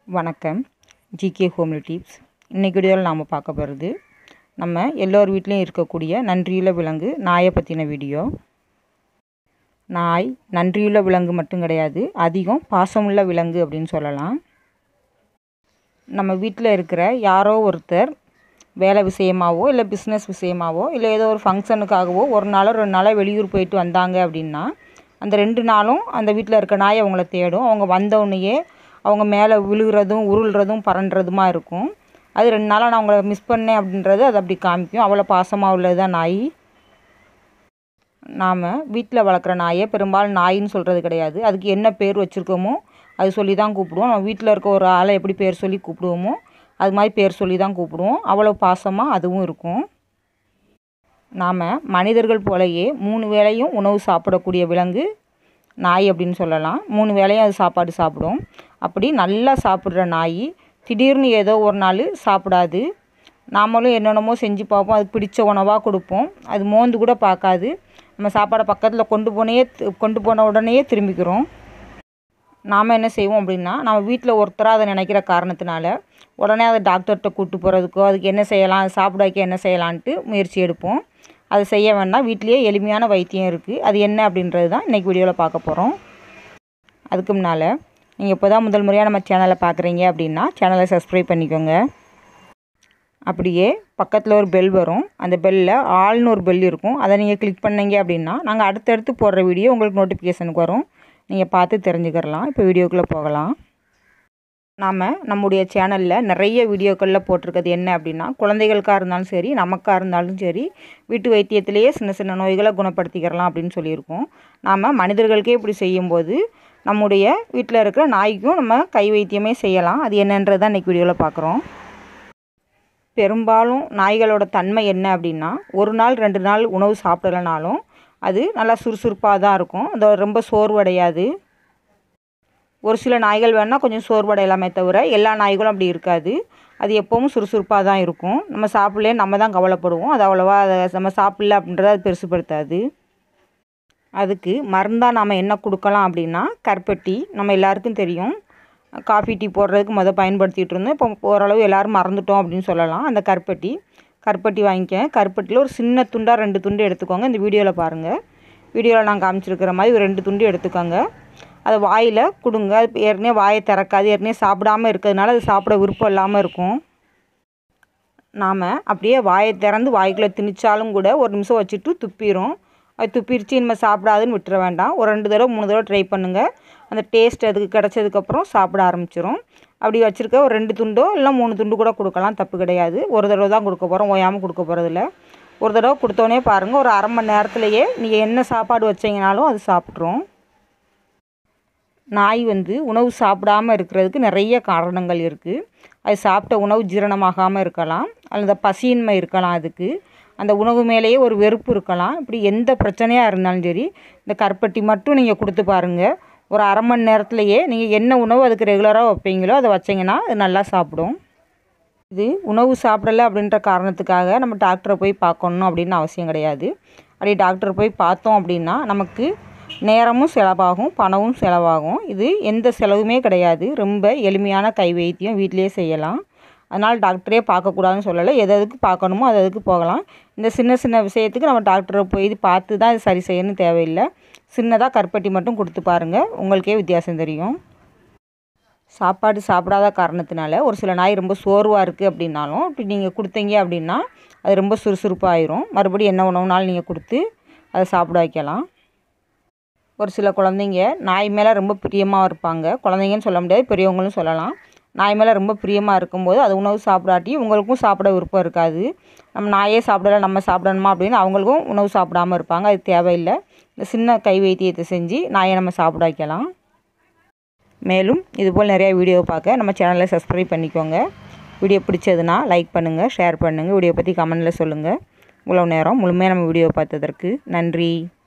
வணக்கம் GK homely tips இன்றைக்கி வீடியோவில் நாம் பார்க்க போகிறது நம்ம எல்லோர் வீட்லேயும் இருக்கக்கூடிய நன்றியுள்ள விலங்கு நாயை பற்றின வீடியோ நாய் நன்றியுள்ள விலங்கு மட்டும் கிடையாது அதிகம் பாசமுள்ள விலங்கு அப்படின்னு சொல்லலாம் நம்ம வீட்டில் இருக்கிற யாரோ ஒருத்தர் வேலை விஷயமாவோ இல்லை பிஸ்னஸ் விஷயமாவோ இல்லை ஏதோ ஒரு ஃபங்க்ஷனுக்காகவோ ஒரு நாளோ ரெண்டு நாளோ வெளியூர் போயிட்டு வந்தாங்க அப்படின்னா அந்த ரெண்டு நாளும் அந்த வீட்டில் இருக்க நாய் அவங்கள தேடும் அவங்க வந்தவுடனேயே அவங்க மேலே விழுகிறதும் உருள்றதும் பறன்றதுமா இருக்கும் அது ரெண்டு நாளாக நான் அவங்கள மிஸ் பண்ணேன் அப்படின்றது அது அப்படி காமிக்கும் அவ்வளோ பாசமாக உள்ளது தான் நாய் நாம் வீட்டில் வளர்க்குற நாயை பெரும்பாலும் நாயின்னு சொல்கிறது கிடையாது அதுக்கு என்ன பேர் வச்சுருக்கோமோ அது சொல்லி தான் கூப்பிடுவோம் நம்ம வீட்டில் இருக்க ஒரு ஆளை எப்படி பேர் சொல்லி கூப்பிடுவோமோ அது மாதிரி பேர் சொல்லி தான் கூப்பிடுவோம் அவ்வளோ பாசமாக அதுவும் இருக்கும் நாம் மனிதர்கள் போலயே மூணு வேளையும் உணவு சாப்பிடக்கூடிய விலங்கு நாய் அப்படின்னு சொல்லலாம் மூணு வேளையும் அது சாப்பாடு சாப்பிடும் அப்படி நல்லா சாப்பிட்ற நாய் திடீர்னு ஏதோ ஒரு நாள் சாப்பிடாது நாமளும் என்னென்னமோ செஞ்சு பார்ப்போம் அதுக்கு பிடிச்ச உணவாக கொடுப்போம் அது மோந்து கூட பார்க்காது நம்ம சாப்பாடை பக்கத்தில் கொண்டு போனே கொண்டு போன உடனேயே திரும்பிக்கிறோம் நாம் என்ன செய்வோம் அப்படின்னா நம்ம வீட்டில் ஒருத்தராக அதை நினைக்கிற காரணத்தினால உடனே அதை டாக்டர்கிட்ட கூப்பிட்டு போகிறதுக்கோ அதுக்கு என்ன செய்யலாம் அது சாப்பிட வைக்க என்ன செய்யலான்ட்டு முயற்சி எடுப்போம் அது செய்ய வேண்டாம் வீட்லேயே எளிமையான வைத்தியம் இருக்குது அது என்ன அப்படின்றது தான் இன்றைக்கி வீடியோவில் பார்க்க போகிறோம் அதுக்கு முன்னால் நீங்கள் இப்போ தான் முதல் முறையாக நம்ம சேனலை பார்க்குறீங்க அப்படின்னா சேனலை சப்ஸ்கிரைப் பண்ணிக்கோங்க அப்படியே பக்கத்தில் ஒரு பெல் வரும் அந்த பெல்லில் ஆல்னு ஒரு பெல் இருக்கும் அதை நீங்கள் கிளிக் பண்ணீங்க அப்படின்னா நாங்கள் அடுத்தடுத்து போடுற வீடியோ உங்களுக்கு நோட்டிஃபிகேஷனுக்கு வரும் நீங்கள் பார்த்து தெரிஞ்சுக்கிறலாம் இப்போ வீடியோக்குள்ளே போகலாம் நாம் நம்முடைய சேனலில் நிறைய வீடியோக்களில் போட்டிருக்கிறது என்ன அப்படின்னா குழந்தைகளுக்காக இருந்தாலும் சரி நமக்காக இருந்தாலும் சரி வீட்டு வைத்தியத்திலேயே சின்ன சின்ன நோய்களை குணப்படுத்திக்கிறலாம் அப்படின்னு சொல்லியிருக்கோம் நாம் மனிதர்களுக்கே இப்படி செய்யும்போது நம்முடைய வீட்டில் இருக்கிற நாய்க்கும் நம்ம கை வைத்தியமே செய்யலாம் அது என்னன்றது தான் இன்றைக்கி வீடியோவில் பார்க்குறோம் பெரும்பாலும் நாய்களோட தன்மை என்ன அப்படின்னா ஒரு நாள் ரெண்டு நாள் உணவு சாப்பிடலைனாலும் அது நல்லா சுறுசுறுப்பாக தான் இருக்கும் அது ரொம்ப சோர்வடையாது ஒரு சில நாய்கள் வேணால் கொஞ்சம் சோர்வடையலாமே தவிர எல்லா நாய்களும் அப்படி இருக்காது அது எப்போவும் சுறுசுறுப்பாக தான் இருக்கும் நம்ம சாப்பிடலே நம்ம தான் கவலைப்படுவோம் அது அவ்வளோவா அதை நம்ம சாப்பிடல அப்படின்றத அது பெருசுப்படுத்தாது அதுக்கு மருந்தாக நாம் என்ன கொடுக்கலாம் அப்படின்னா கற்பட்டி நம்ம எல்லாருக்கும் தெரியும் காஃபி டீ போடுறதுக்கு மொதல் பயன்படுத்திகிட்டு இருந்தோம் இப்போ ஓரளவு எல்லோரும் மறந்துட்டோம் அப்படின்னு சொல்லலாம் அந்த கற்பட்டி கருப்பட்டி வாங்கிக்க கருப்பட்டியில் ஒரு சின்ன துண்டாக ரெண்டு துண்டு எடுத்துக்கோங்க இந்த வீடியோவில் பாருங்கள் வீடியோவில் நான் காமிச்சிருக்கிற மாதிரி ஒரு ரெண்டு துண்டு எடுத்துக்கோங்க அதை வாயில் கொடுங்க அது ஏற்கனவே வாயை திறக்காது ஏற்கனவே சாப்பிடாமல் இருக்கிறதுனால அது சாப்பிட விருப்பம் இல்லாமல் இருக்கும் நாம் அப்படியே வாயை திறந்து வாய்க்குள்ளே திணிச்சாலும் கூட ஒரு நிமிஷம் வச்சுட்டு துப்பிடும் அது துப்பிடுச்சு இனிமேல் சாப்பிடாதுன்னு விட்டுற வேண்டாம் ஒரு ரெண்டு தடவை மூணு தடவை ட்ரை பண்ணுங்கள் அந்த டேஸ்ட் அதுக்கு கிடச்சதுக்கப்புறம் சாப்பிட ஆரம்பிச்சிரும் அப்படி வச்சுருக்க ஒரு ரெண்டு துண்டோ இல்லை மூணு துண்டு கூட கொடுக்கலாம் தப்பு கிடையாது ஒரு தடவை தான் கொடுக்க போகிறோம் ஓயாமல் கொடுக்க போகிறதில்ல ஒரு தடவை கொடுத்தோன்னே பாருங்கள் ஒரு அரை மணி நேரத்துலையே நீங்கள் என்ன சாப்பாடு வச்சிங்கனாலும் அது சாப்பிட்ரும் நாய் வந்து உணவு சாப்பிடாமல் இருக்கிறதுக்கு நிறைய காரணங்கள் இருக்குது அது சாப்பிட்ட உணவு ஜீரணமாகாமல் இருக்கலாம் அல்லது பசியின்மை இருக்கலாம் அதுக்கு அந்த உணவு மேலேயே ஒரு வெறுப்பு இருக்கலாம் இப்படி எந்த பிரச்சனையாக இருந்தாலும் சரி இந்த கருப்பட்டி மட்டும் நீங்கள் கொடுத்து பாருங்கள் ஒரு அரை மணி நேரத்துலையே நீங்கள் என்ன உணவு அதுக்கு ரெகுலராக வைப்பீங்களோ அதை வச்சிங்கன்னா அது நல்லா சாப்பிடும் இது உணவு சாப்பிடலை அப்படின்ற காரணத்துக்காக நம்ம டாக்டரை போய் பார்க்கணும் அப்படின்னு அவசியம் கிடையாது அப்படி டாக்டர் போய் பார்த்தோம் அப்படின்னா நமக்கு நேரமும் செலவாகும் பணமும் செலவாகும் இது எந்த செலவுமே கிடையாது ரொம்ப எளிமையான கை வைத்தியம் வீட்டிலே செய்யலாம் அதனால் டாக்டரே பார்க்கக்கூடாதுன்னு சொல்லலை எது எதுக்கு பார்க்கணுமோ அது அதுக்கு போகலாம் இந்த சின்ன சின்ன விஷயத்துக்கு நம்ம டாக்டரை போய் பார்த்து தான் இது சரி செய்யணும்னு தேவையில்லை சின்னதாக கருப்பட்டி மட்டும் கொடுத்து பாருங்கள் உங்களுக்கே வித்தியாசம் தெரியும் சாப்பாடு சாப்பிடாத காரணத்தினால ஒரு சில நாய் ரொம்ப சோர்வாக இருக்குது அப்படின்னாலும் இப்படி நீங்கள் கொடுத்தீங்க அப்படின்னா அது ரொம்ப சுறுசுறுப்பாகிடும் மறுபடியும் என்ன உணவுனாலும் நீங்கள் கொடுத்து அதை சாப்பிட வைக்கலாம் ஒரு சில குழந்தைங்க நாய் மேலே ரொம்ப பிரியமாக இருப்பாங்க குழந்தைங்கன்னு சொல்ல முடியாது பெரியவங்களும் சொல்லலாம் நாய் மேலே ரொம்ப பிரியமாக இருக்கும்போது அது உணவு சாப்பிடாட்டி உங்களுக்கும் சாப்பிட விருப்பம் இருக்காது நம்ம நாயே சாப்பிடல நம்ம சாப்பிடணுமா அப்படின்னு அவங்களுக்கும் உணவு சாப்பிடாமல் இருப்பாங்க அது தேவையில்லை இந்த சின்ன கை வைத்தியத்தை செஞ்சு நாயை நம்ம சாப்பிட வைக்கலாம் மேலும் இதுபோல் நிறையா வீடியோ பார்க்க நம்ம சேனலை சப்ஸ்கிரைப் பண்ணிக்கோங்க வீடியோ பிடிச்சதுன்னா லைக் பண்ணுங்கள் ஷேர் பண்ணுங்கள் வீடியோ பற்றி கமெண்டில் சொல்லுங்கள் இவ்வளோ நேரம் முழுமையாக நம்ம வீடியோ பார்த்ததற்கு நன்றி